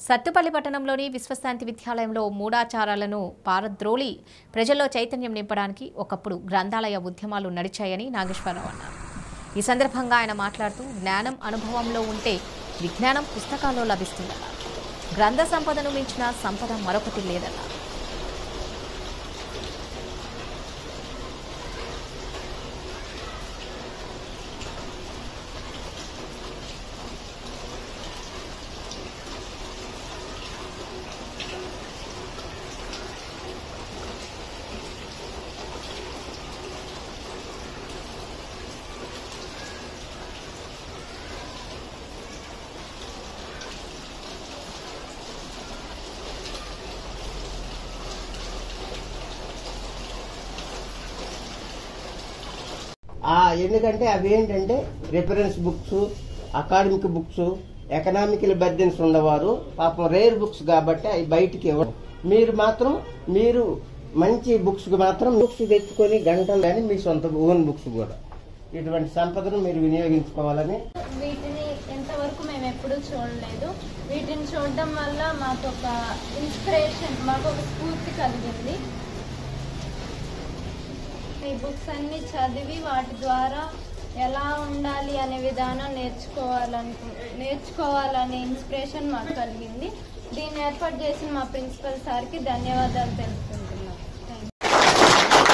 సత్తుపల్లి పట్టణంలోని విశ్వశాంతి విద్యాలయంలో మూఢాచారాలను పారద్రోలి ప్రజల్లో చైతన్యం నింపడానికి ఒకప్పుడు గ్రంథాలయ ఉద్యమాలు నడిచాయని నాగేశ్వరరావు అన్నారు ఈ సందర్భంగా ఆయన మాట్లాడుతూ జ్ఞానం అనుభవంలో ఉంటే విజ్ఞానం పుస్తకాల్లో లభిస్తుందన్నారు గ్రంథ సంపదను మించిన సంపద మరొకటి లేదన్నారు ఆ ఎందుకంటే అవి ఏంటంటే reference books academic books economical burdens ఉన్నవారు పాపం రేర్ బుక్స్ కాబట్టి అవి బయటికి ఇవ్వడం మీరు మాత్రం మీరు మంచి బుక్స్ మాత్రం బుక్స్ తెచ్చుకొని గంటలు కానీ మీ సొంత ఓన్ బుక్స్ కూడా ఇటువంటి సంపదను మీరు వినియోగించుకోవాలని వీటిని ఎంతవరకు మేము ఎప్పుడూ చూడలేదు వీటిని చూడడం వల్ల మాకు ఒక ఇన్స్పిరేషన్ మాకు ఒక స్ఫూర్తి కలిగింది ఈ బుక్స్ అన్ని చదివి వాటి ద్వారా ఎలా ఉండాలి అనే విధానం నేర్చుకోవాలనుకు నేర్చుకోవాలనే ఇన్స్పిరేషన్ మాకు కలిగింది దీన్ని ఏర్పాటు చేసిన మా ప్రిన్సిపల్ సార్కి ధన్యవాదాలు తెలుపుకుంటున్నాం థ్యాంక్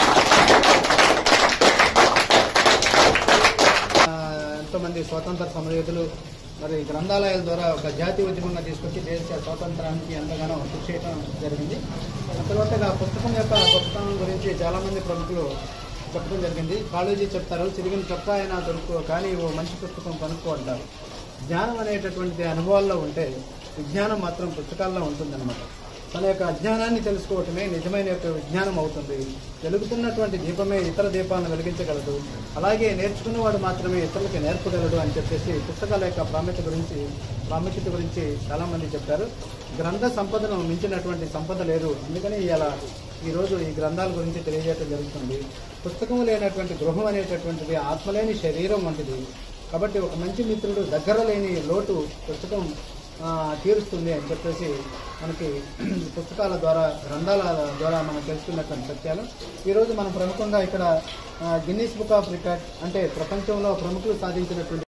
ఆ, ఎంతోమంది స్వాతంత్ర సమరయోధులు మరి గ్రంథాలయాల ద్వారా ఒక జాతీయ ఉద్యమంగా తీసుకొచ్చి దేశ స్వాతంత్రానికి ఎంతగానో కృషి చేయడం జరిగింది ఆ తర్వాత ఆ పుస్తకం యొక్క గొప్పతనం గురించి చాలామంది ప్రముఖులు చెప్పడం జరిగింది కాలేజీ చెప్తారు చిరిగిన చొక్కా అయినా దొరుకు కానీ ఓ మంచి పుస్తకం కనుక్కో అంటారు జ్ఞానం అనేటటువంటి అనుభవాల్లో ఉంటే విజ్ఞానం మాత్రం పుస్తకాల్లో ఉంటుందన్నమాట తన యొక్క అజ్ఞానాన్ని తెలుసుకోవటమే నిజమైన యొక్క విజ్ఞానం అవుతుంది వెలుగుతున్నటువంటి దీపమే ఇతర దీపాలను వెలిగించగలదు అలాగే నేర్చుకున్నవాడు మాత్రమే ఇతరులకి నేర్పగలడు అని చెప్పేసి పుస్తకాల యొక్క ప్రాముఖ్యత గురించి ప్రాముఖ్యత గురించి చాలా మంది చెప్పారు గ్రంథ సంపదను మించినటువంటి సంపద లేదు అందుకని ఇలా ఈరోజు ఈ గ్రంథాల గురించి తెలియజేయడం జరుగుతుంది పుస్తకం లేనటువంటి గృహం అనేటటువంటిది ఆత్మలేని శరీరం వంటిది కాబట్టి ఒక మంచి మిత్రుడు దగ్గర లేని లోటు పుస్తకం ఆ, తీరుస్తుంది అని చెప్పేసి మనకి పుస్తకాల ద్వారా గ్రంథాల ద్వారా మనం తెలుసుకున్నటువంటి సత్యాలు ఈరోజు మనం ప్రముఖంగా ఇక్కడ గిన్నీస్ బుక్ ఆఫ్ రికార్డ్ అంటే ప్రపంచంలో ప్రముఖులు సాధించినటువంటి